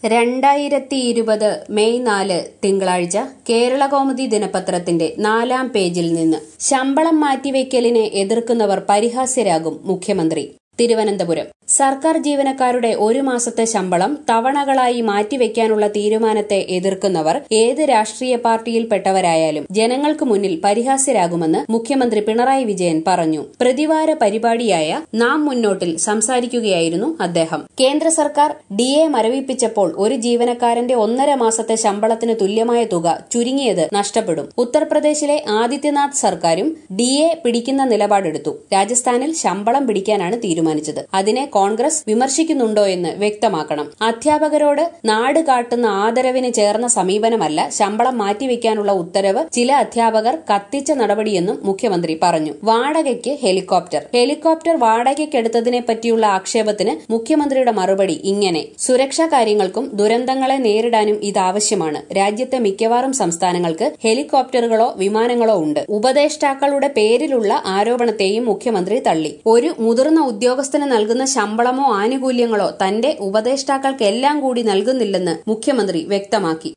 രണ്ടായിരത്തി ഇരുപത് മെയ് നാല് തിങ്കളാഴ്ച കേരളകൗമുദി ദിനപത്രത്തിന്റെ നാലാം പേജിൽ നിന്ന് ശമ്പളം മാറ്റിവെക്കലിനെ എതിർക്കുന്നവർ പരിഹാസ്യരാകും മുഖ്യമന്ത്രി തിരുവനന്തപുരം സർക്കാർ ജീവനക്കാരുടെ ഒരു മാസത്തെ ശമ്പളം തവണകളായി മാറ്റിവെക്കാനുള്ള തീരുമാനത്തെ എതിർക്കുന്നവർ ഏത് രാഷ്ട്രീയ പാർട്ടിയിൽപ്പെട്ടവരായാലും ജനങ്ങൾക്ക് മുന്നിൽ പരിഹാസ്യരാകുമെന്ന് മുഖ്യമന്ത്രി പിണറായി വിജയൻ പറഞ്ഞു പ്രതിവാര പരിപാടിയായ നാം മുന്നോട്ടിൽ സംസാരിക്കുകയായിരുന്നു അദ്ദേഹം കേന്ദ്ര സർക്കാർ ഡി എ മരവിപ്പിച്ചപ്പോൾ ഒരു ജീവനക്കാരന്റെ ഒന്നര മാസത്തെ ശമ്പളത്തിന് തുല്യമായ തുക ചുരുങ്ങിയത് നഷ്ടപ്പെടും ഉത്തർപ്രദേശിലെ ആദിത്യനാഥ് സർക്കാരും ഡി എ പിടിക്കുന്ന നിലപാടെടുത്തു രാജസ്ഥാനിൽ ശമ്പളം പിടിക്കാനാണ് തീരുമാനിച്ചത് അതിനെ കോൺഗ്രസ് വിമർശിക്കുന്നുണ്ടോ എന്ന് വ്യക്തമാക്കണം അധ്യാപകരോട് നാട് കാട്ടുന്ന ആദരവിന് ചേർന്ന സമീപനമല്ല ശമ്പളം മാറ്റിവെക്കാനുള്ള ഉത്തരവ് ചില അധ്യാപകർ കത്തിച്ച നടപടിയെന്നും മുഖ്യമന്ത്രി പറഞ്ഞു വാടകയ്ക്ക് ഹെലികോപ്റ്റർ ഹെലികോപ്റ്റർ വാടകയ്ക്കെടുത്തതിനെ പറ്റിയുള്ള ആക്ഷേപത്തിന് മുഖ്യമന്ത്രിയുടെ മറുപടി ഇങ്ങനെ സുരക്ഷാ കാര്യങ്ങൾക്കും ദുരന്തങ്ങളെ നേരിടാനും ഇതാവശ്യമാണ് രാജ്യത്തെ മിക്കവാറും സംസ്ഥാനങ്ങൾക്ക് ഹെലികോപ്റ്ററുകളോ വിമാനങ്ങളോ ഉണ്ട് ഉപദേഷ്ടാക്കളുടെ പേരിലുള്ള ആരോപണത്തെയും മുഖ്യമന്ത്രി തള്ളി ഒരു മുതിർന്ന ഉദ്യോഗസ്ഥന് നൽകുന്ന ശമ്പളമോ ആനുകൂല്യങ്ങളോ തന്റെ ഉപദേഷ്ടാക്കൾക്കെല്ലാം കൂടി നൽകുന്നില്ലെന്ന് മുഖ്യമന്ത്രി വ്യക്തമാക്കി